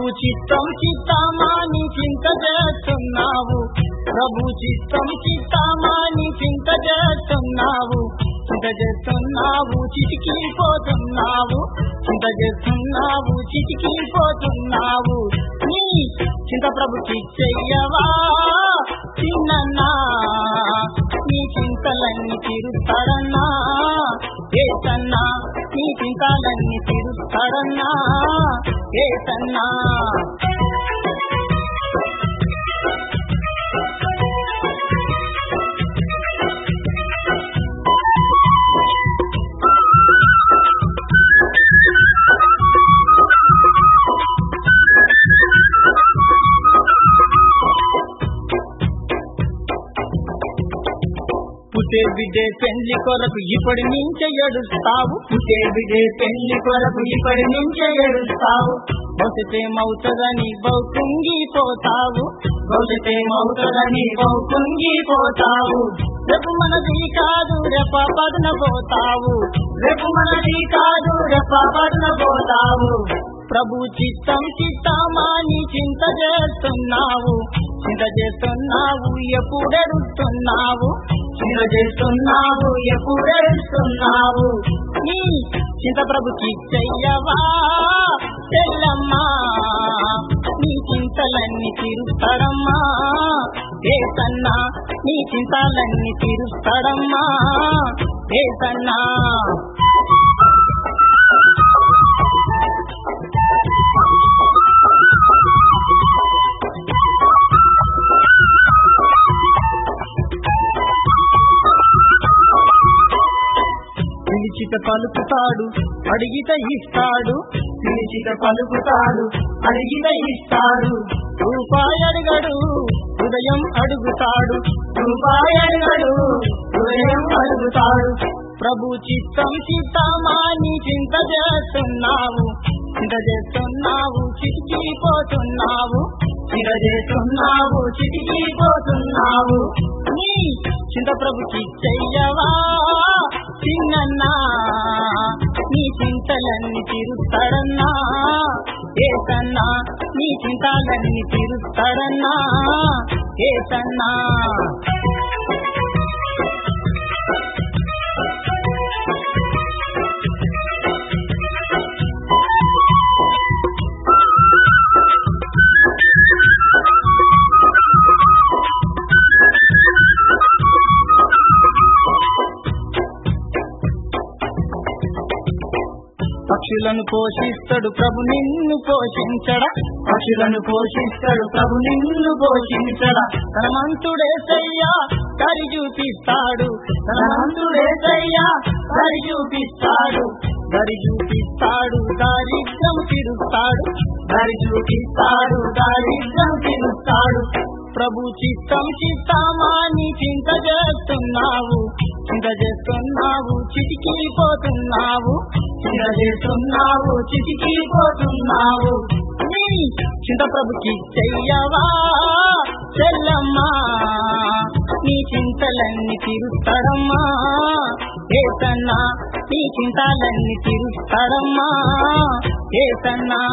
ప్రభు చిత్తం చిత్తమాని చింత చేస్తున్నావు ప్రభు చిత్తం చిత్తమాని చింత చేస్తున్నావు చింత చేస్తున్నావు చిటికిపోతున్నావు చింత చేస్తున్నావు చిటికిపోతున్నావు నీ చింత ప్రభుకి చెయ్యవా చిన్నన్నా నీ చింతలన్నీ తిరుస్తాడన్నా ఏసన్నా నీ చింతలన్నీ తిరుస్తాడన్నా ఏసన్నా పుట్టే బిడ్డే పెళ్లి కొరకు ఇప్పటి నుంచే ఏడుస్తావు పుట్టే బిడ్డే పెళ్లి కొరకు ఇప్పటి నుంచే ఏడుస్తావు భవిష్యత్తేమవుతుందని బహు కుంగిపోతావు భవిష్యత్తేమవుతుందని బహు కుంగిపోతావు రేపు మనది కాదు రేప పదన పోతావు రేపు మనది కాదు రేప పదన పోతావు ప్రభు చిత్తం చిత్తమాని చింత చేస్తున్నావు చింత చేస్తున్నావు ఎప్పుడెడుస్తున్నావు చింత చేస్తున్నావు ఎప్పుడెడుస్తున్నావు నీ చింత ప్రభుకి చెయ్యవా చెల్లమ్మా నీ చింతలన్నీ తీరుస్తాడమ్మా ఏసన్నా నీ చింతలన్నీ తీరుస్తాడమ్మా ఏసన్నా పిలిచిత పలుకుతాడు అడిగిత ఇస్తాడు పిలిచిత పలుకుతాడు అడిగిత ఇస్తాడు రూపాయి అడగడు హృదయం అడుగుతాడు రూపాయి అడగడు హృదయం అడుగుతాడు ప్రభు చిత్తం చిత్తమాని చింత చేస్తున్నావు చింత చేస్తున్నావు చిటికిపోతున్నావు చింత చేస్తున్నావు చిటికిపోతున్నావు నీ చింత ప్రభుకి చెయ్యవా చిన్నన్నా నీ చింతలన్నీ తీరుస్తాడన్నా ఏసన్నా నీ చింతలన్నీ తీరుస్తాడన్నా ఏసన్నా పక్షులను పోషిస్తాడు ప్రభు నిన్ను పోషించడా పక్షులను పోషిస్తాడు ప్రభు నిన్ను పోషించడా తన మంతుడేసయ్యా కరి చూపిస్తాడు తన మంతుడేసయ్యా కరి చూపిస్తాడు దరి చూపిస్తాడు దారిద్ర్యం తిరుస్తాడు దరి చూపిస్తాడు దారిద్ర్యం తిరుస్తాడు ప్రభు చిత్తం చిత్తమాని చింత చేస్తున్నావు చింత చేస్తున్నావు చిటికిపోతున్నావు చింత చేస్తున్నావు చిటికిపోతున్నావు నీ చింత ప్రభుకి చెయ్యవా చెల్లమ్మా నీ చింతలన్నీ తిరుస్తాడమ్మా ఏసన్నా నీ చింతలన్నీ తిరుస్తాడమ్మా ఏసన్నా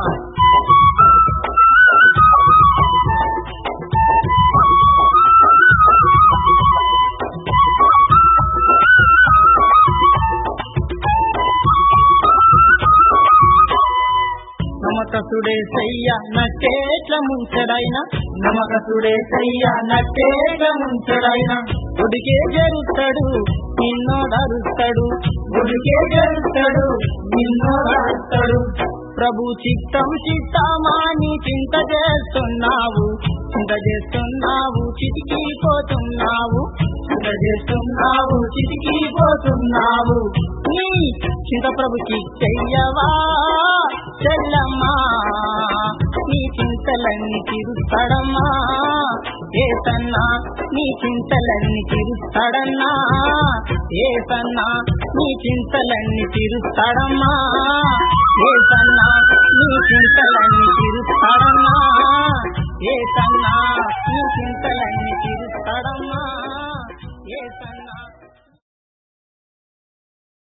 నమకసుడే సయ్య నట్టేట్ల ముంచడైన నమకసుడే సయ్య నట్టేట్ల ముంచడైన గుడికే జరుస్తాడు నిన్నోడరుస్తాడు గుడికే జరుస్తాడు నిన్నోడరుస్తాడు ప్రభు చిత్తం చిత్తమాని చింత చేస్తున్నావు చింత చేస్తున్నావు చిటికిపోతున్నావు చింత చేస్తున్నావు చిటికిపోతున్నావు నీ చింత ప్రభుకి చెయ్యవా చెల్లమ్మా నీ చింతలన్నీ తిరుస్తాడమ్మా ఏసన్నా నీ చింతలన్నీ తిరుస్తాడన్నా ఏసన్నా నీ చింతలన్నీ తిరుస్తాడమ్మా ఏసన్నా నీ చింతలన్నీ తిరుస్తాడమ్మా ఏసన్నా నీ చింతలన్నీ తిరుస్తాడమ్మా ఏసన్నా